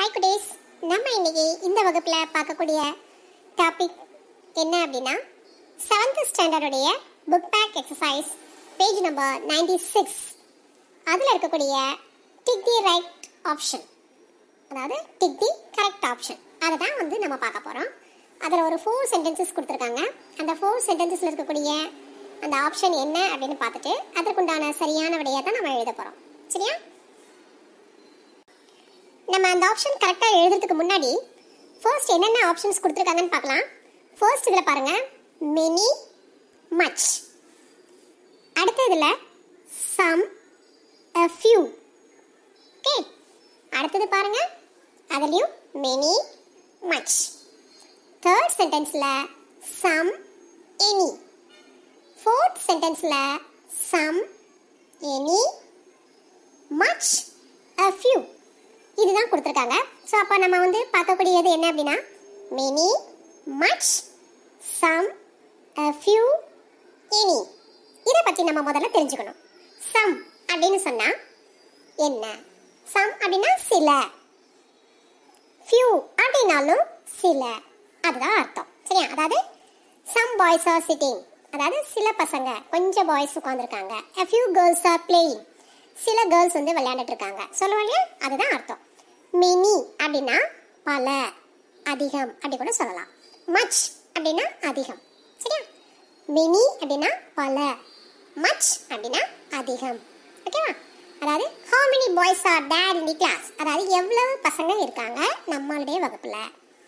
hi குடேஸ் நம்ம இன்னைக்கு இந்த வகுப்பில் பார்க்கக்கூடிய டாபிக் என்ன அப்படின்னா செவன்த் ஸ்டாண்டர்டுடைய book back exercise page number ninety six அதில் இருக்கக்கூடிய டிக் தி ரைட் ஆப்ஷன் அதாவது டிக் தி கரெக்ட் ஆப்ஷன் அதை தான் வந்து நம்ம பார்க்க போகிறோம் அதில் ஒரு ஃபோர் சென்டென்சஸ் கொடுத்துருக்காங்க அந்த ஃபோர் சென்டென்சஸில் இருக்கக்கூடிய அந்த ஆப்ஷன் என்ன அப்படின்னு பார்த்துட்டு அதற்குண்டான சரியான விடையை தான் நம்ம எழுத போகிறோம் சரியா நம்ம அந்த ஆப்ஷன் கரெக்டாக எழுதுறதுக்கு முன்னாடி ஃபர்ஸ்ட் என்னென்ன ஆப்ஷன்ஸ் கொடுத்துருக்காங்கன்னு பார்க்கலாம் ஃபர்ஸ்ட் இதில் பாருங்க மெனி மச் அடுத்த இதில் சம் a few ஓகே அடுத்தது பாருங்க அதுலேயும் மெனி மச் தேர்ட் சென்டென்ஸில் சம் எனி ஃபோர்த் சென்டென்ஸில் some any much a few இதுதான் கொடுத்துருக்காங்க ஸோ அப்போ நம்ம வந்து பார்க்கக்கூடியது என்ன அப்படின்னா many much some a few any இதை பற்றி நம்ம முதல்ல தெரிஞ்சுக்கணும் சம் அப்படின்னு சொன்னா என்ன சம் அப்படின்னா சில ஃபியூ அப்படின்னாலும் சில அதுதான் அர்த்தம் சரியா அதாவது சம் பாய்ஸ் ஆர் சிட்டிங் அதாவது சில பசங்க கொஞ்சம் பாய்ஸ் உட்காந்துருக்காங்க a few girls are playing சில கேர்ள்ஸ் வந்து விளையாண்டுட்டு இருக்காங்க சொல்லுவோம் இல்லையா அதுதான் அர்த்தம் மினி அப்படின்னா பல அதிகம் அப்படி கூட சொல்லலாம் மச் அப்படின்னா அதிகம் சரியா மினி அப்படின்னா பல மச் அப்படின்னா அதிகம் ஓகேவா அதாவது how many boys are there in the class அதாவது எவ்வளவு பசங்க இருக்காங்க நம்மளுடைய வகுப்புல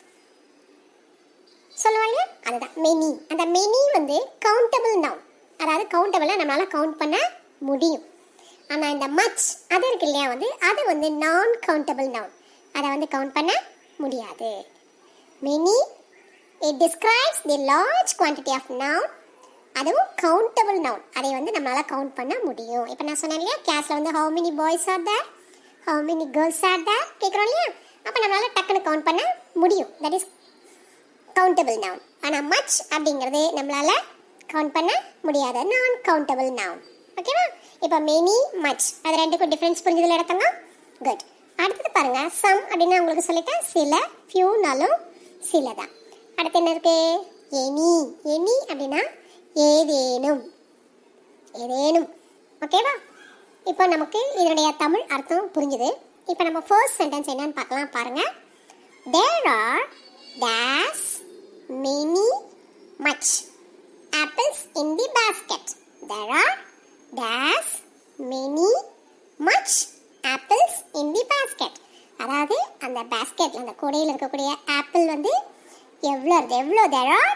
சொல்லுவாங்க அதுதான் மெனி அந்த மெனி வந்து கவுண்டபிள் நவுன் அதாவது கவுண்டபிளாக நம்மளால கவுண்ட் பண்ண முடியும் ஆனால் இந்த மச் அது இருக்கு இல்லையா வந்து அது வந்து நான் கவுண்டபிள் நவுன் அதை வந்து கவுண்ட் பண்ண முடியாது many it describes the large quantity of noun அதுவும் கவுண்டபிள் நவுன் அதை வந்து நம்மளால கவுண்ட் பண்ண முடியும் இப்போ நான் சொன்னேன் இல்லையா கிளாஸில் வந்து how many boys are there how many girls are there கேட்குறோம் இல்லையா அப்போ நம்மளால டக்குன்னு கவுண்ட் பண்ண முடியும் தட் இஸ் கவுண்டபிள் நவுன் ஆனால் மச் அப்படிங்கிறது நம்மளால கவுண்ட் பண்ண முடியாத நான் கவுண்டபிள் நவுன் ஓகேவா இப்போ மெனி மச் அது ரெண்டுக்கும் டிஃப்ரென்ஸ் புரிஞ்சதில் எடுத்தோங்க குட் அடுத்தது பாருங்க சம் அப்படின்னா உங்களுக்கு சொல்லிட்டேன் சில ஃபியூனாலும் சில தான் அடுத்து என்ன இருக்கு எனி எனி அப்படின்னா ஏதேனும் ஏதேனும் ஓகேவா இப்போ நமக்கு இதனுடைய தமிழ் அர்த்தம் புரிஞ்சுது இப்போ நம்ம ஃபர்ஸ்ட் சென்டென்ஸ் என்னன்னு பார்க்கலாம் பாருங்க there are dash many much apples in the basket there are dash many much apples in the basket அதாவது அந்த பேஸ்கெட்ல அந்த கூடையில் இருக்கக்கூடிய ஆப்பிள் வந்து எவ்வளோ இருக்கு எவ்வளோ there are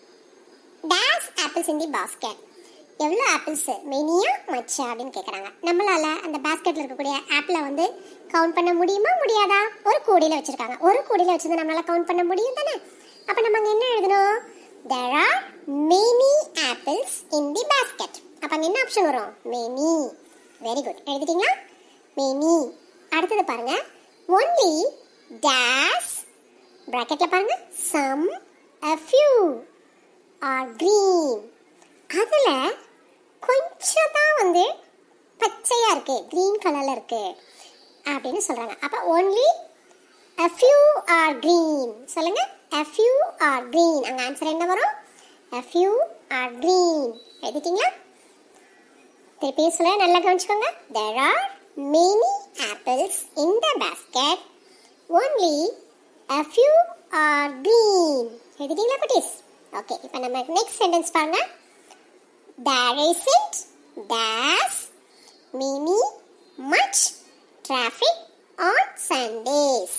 dash apples in the basket எவ்வளோ ஆப்பிள்ஸ் மெனியா மச்சா அப்படின்னு கேட்குறாங்க நம்மளால அந்த பாஸ்கெட்டில் இருக்கக்கூடிய ஆப்பிளை வந்து கவுண்ட் பண்ண முடியுமா முடியாதா ஒரு கூடையில் வச்சுருக்காங்க ஒரு கூடையில் வச்சிருந்தா நம்மளால கவுண்ட் பண்ண முடியும் தானே அப்போ நம்ம அங்கே என்ன எழுதணும் there are many apples in the basket அப்போ அங்கே என்ன ஆப்ஷன் வரும் many வெரி குட் எழுதிட்டீங்களா many அடுத்தது பாருங்க only dash ப்ராக்கெட்டில் பாருங்க some a few are green அதில் கொஞ்சம் தான் வந்து பச்சையாக இருக்கு க்ரீன் கலரில் இருக்கு அப்படின்னு சொல்கிறாங்க அப்போ only a few are green சொல்லுங்க a few are green அங்க ஆன்சர் என்ன வரும் a few are green எழுதிட்டீங்களா திருப்பி சொல்ல நல்லா கவனிச்சுக்கோங்க there are many apples in the basket only a few are green எழுதிட்டீங்களா குட்டீஸ் ஓகே இப்போ நம்ம நெக்ஸ்ட் சென்டென்ஸ் பாருங்க there isn't dash many much traffic on Sundays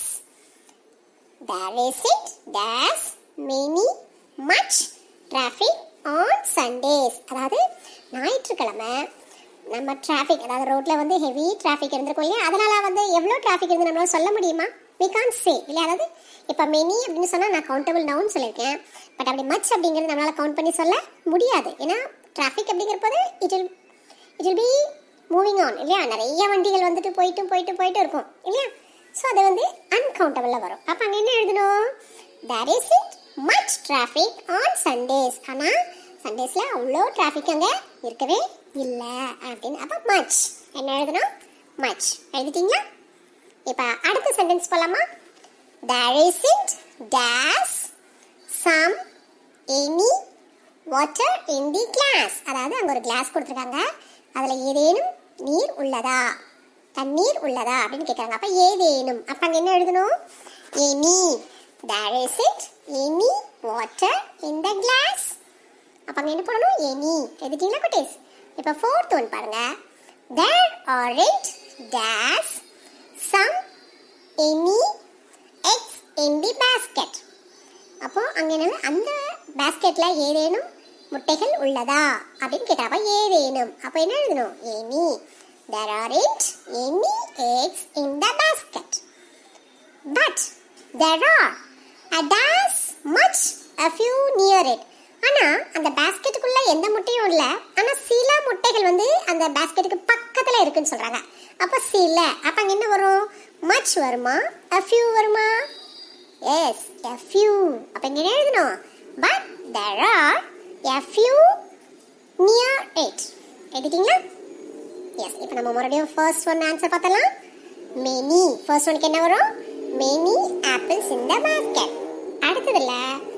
there isn't dash many much traffic on Sundays அதாவது ஞாயிற்றுக்கிழமை நம்ம traffic அதாவது ரோட்ல வந்து ஹெவி டிராஃபிக் இருந்திருக்கும் இல்லையா அதனால வந்து எவ்வளோ டிராஃபிக் இருந்து நம்மளால சொல்ல முடியுமா வி கான் சே இல்லையா அதாவது இப்போ மெனி அப்படின்னு சொன்னால் நான் கவுண்டபிள் நவுன் சொல்லியிருக்கேன் பட் அப்படி மச் அப்படிங்கிறது நம்மளால கவுண்ட் பண்ணி சொல்ல முடியாது ஏன்னா டிராஃபிக் அப்படிங்கிற போது it will it will be moving on இல்லையா நிறைய வண்டிகள் வந்துட்டு போயிட்டு போயிட்டு போயிட்டு இருக்கும் இல்லையா ஸோ அது வந்து அன்கவுண்டபிளில் வரும் அப்போ அங்கே என்ன எழுதணும் there is it much traffic on Sundays ஆனால் சண்டேஸில் அவ்வளோ டிராஃபிக் அங்கே இருக்கவே இல்லை அப்படின்னு அப்போ மச் என்ன எழுதணும் மச் எழுதிட்டீங்களா இப்போ அடுத்த சென்டென்ஸ் போலாமா there isn't dash some any water in the glass அதாவது அங்க ஒரு கிளாஸ் கொடுத்துருக்காங்க அதுல ஏதேனும் நீர் உள்ளதா தண்ணீர் உள்ளதா அப்படின்னு கேட்குறாங்க அப்ப ஏதேனும் அப்ப அங்க என்ன எழுதணும் any there isn't any water in the glass அப்ப அங்க என்ன பண்ணணும் எனி எழுதிட்டீங்களா குட்டீஸ் இப்போ ஃபோர்த் ஒன் பாருங்க there aren't dash some any eggs in the basket அப்போ அங்க என்ன அந்த பாஸ்கெட்ல ஏதேனும் முட்டைகள் உள்ளதா அப்படின்னு கேட்டாப்ப ஏதேனும் அப்போ என்ன எழுதணும் any there aren't any eggs in the basket but there are a dash much a few near it ஆனா அந்த பாஸ்கெட்டுக்குள்ள எந்த முட்டையும் இல்ல ஆனா சில முட்டைகள் வந்து அந்த பாஸ்கெட்டுக்கு பக்கத்துல இருக்குன்னு சொல்றாங்க அப்ப சில அப்ப அங்க என்ன வரும் மச் வருமா a few வருமா எஸ் a few அப்ப இங்க என்ன எழுதணும் but there are a few near it எழுதிட்டீங்களா எஸ் இப்போ நம்ம மறுபடியும் ஃபர்ஸ்ட் ஒன் ஆன்சர் பார்த்தலாம் மெனி ஃபர்ஸ்ட் ஒனுக்கு என்ன வரும் many apples in the basket அடுத்ததுல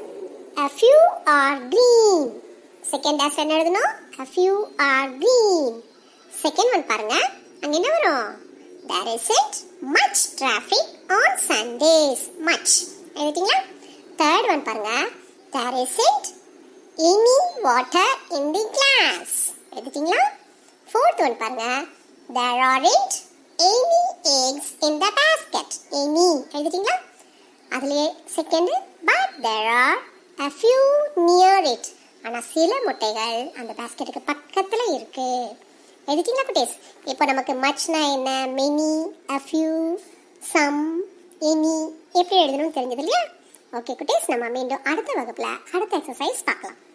a few are green second answer என்ன எழுதணும் a few are green second one பாருங்க அங்க என்ன வரும் there isn't much traffic on sundays much எழுதிட்டீங்களா தேர்ட் ஒன் பாருங்க there isn't any water in the glass எழுதிட்டீங்களா ஃபோர்த் ஒன் பாருங்க there aren't any eggs in the basket any எழுதிட்டீங்களா அதுலயே second but there are a few near it ஆனா சில முட்டைகள் அந்த பாஸ்கெட்டுக்கு பக்கத்துல இருக்கு எழுதிட்டீங்களா குட்டீஸ் இப்போ நமக்கு மச்னா என்ன many a few some any எப்படி எழுதணும்னு தெரிஞ்சது இல்லையா ஓகே குட்டீஸ் நம்ம மீண்டும் அடுத்த வகுப்புல அடுத்த எக்ஸசைஸ் பார்க்கலாம்